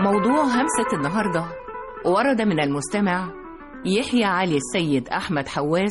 موضوع همسة النهاردة ورد من المستمع يحيى علي السيد أحمد حواس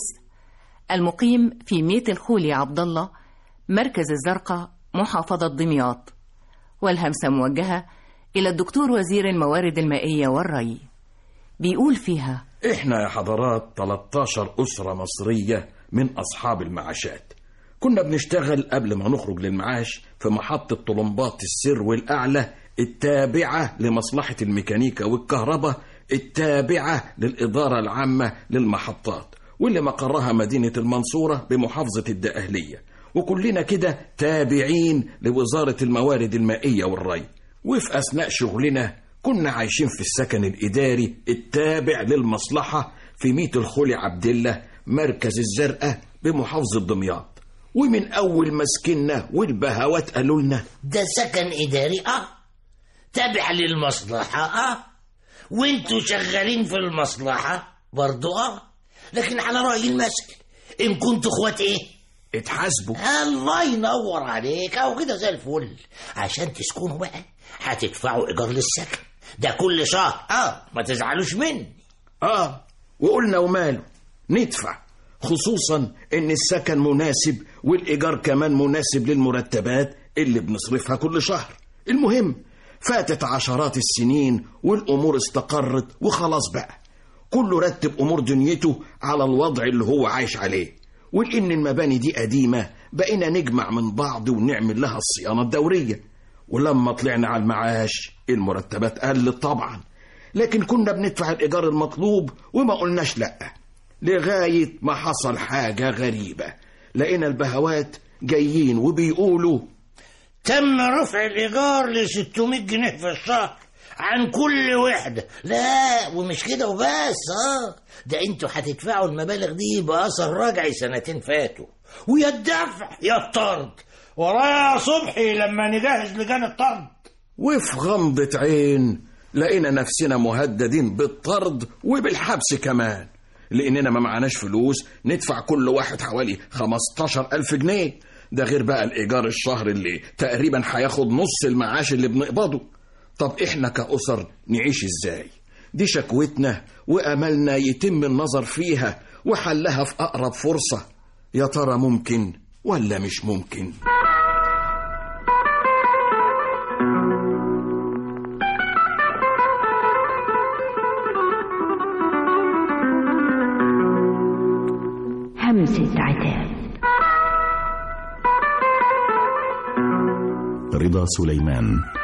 المقيم في ميت الخولي عبد الله مركز الزرقاء محافظة دمياط والهمسة موجهة إلى الدكتور وزير الموارد المائية والري بيقول فيها احنا يا حضرات 13 أسرة مصرية من أصحاب المعاشات كنا بنشتغل قبل ما نخرج للمعاش في محطة طلمبات السر والأعلى التابعة لمصلحة الميكانيكا والكهرباء التابعة للإدارة العامة للمحطات واللي مقرها مدينة المنصورة بمحافظة الدقهلية وكلنا كده تابعين لوزارة الموارد المائية والري وفي أثناء شغلنا كنا عايشين في السكن الإداري التابع للمصلحة في ميت الخولي عبد الله مركز الزرقاء بمحافظة دمياط ومن أول ما سكننا والبهوات قالوا لنا ده سكن إداري اه تابع للمصلحة اه وانتوا شغالين في المصلحة برضو اه لكن على رأي المثل إن كنتوا اخوات ايه اتحاسبوا الله ينور عليك او كده زي الفل عشان تسكنوا بقى هتدفعوا ايجار للسكن ده كل شهر اه ما تزعلوش مني آه وقلنا وماله ندفع خصوصا إن السكن مناسب والإيجار كمان مناسب للمرتبات اللي بنصرفها كل شهر المهم فاتت عشرات السنين والأمور استقرت وخلاص بقى كله رتب أمور دنيته على الوضع اللي هو عايش عليه ولأن المباني دي قديمة بقينا نجمع من بعض ونعمل لها الصيانة الدورية ولما طلعنا على المعاش المرتبات قلت طبعا لكن كنا بندفع الإيجار المطلوب وما قلناش لأ لغاية ما حصل حاجة غريبة لقينا البهوات جايين وبيقولوا تم رفع الإيجار ل 600 جنيه في الشهر عن كل وحدة لا ومش كده وبس اه ده انتوا هتدفعوا المبالغ دي بأثر رجعي سنتين فاتوا ويا الدفع يا الطرد ورايا يا صبحي لما نجهز لجان الطرد وفي غمضة عين لقينا نفسنا مهددين بالطرد وبالحبس كمان لأننا ما معناش فلوس ندفع كل واحد حوالي 15 ألف جنيه ده غير بقى الإيجار الشهر اللي تقريبا هياخد نص المعاش اللي بنقبضه طب إحنا كأسر نعيش إزاي دي شكوتنا وأملنا يتم النظر فيها وحلها في أقرب فرصة يا ترى ممكن ولا مش ممكن همسة عتاب رضا سليمان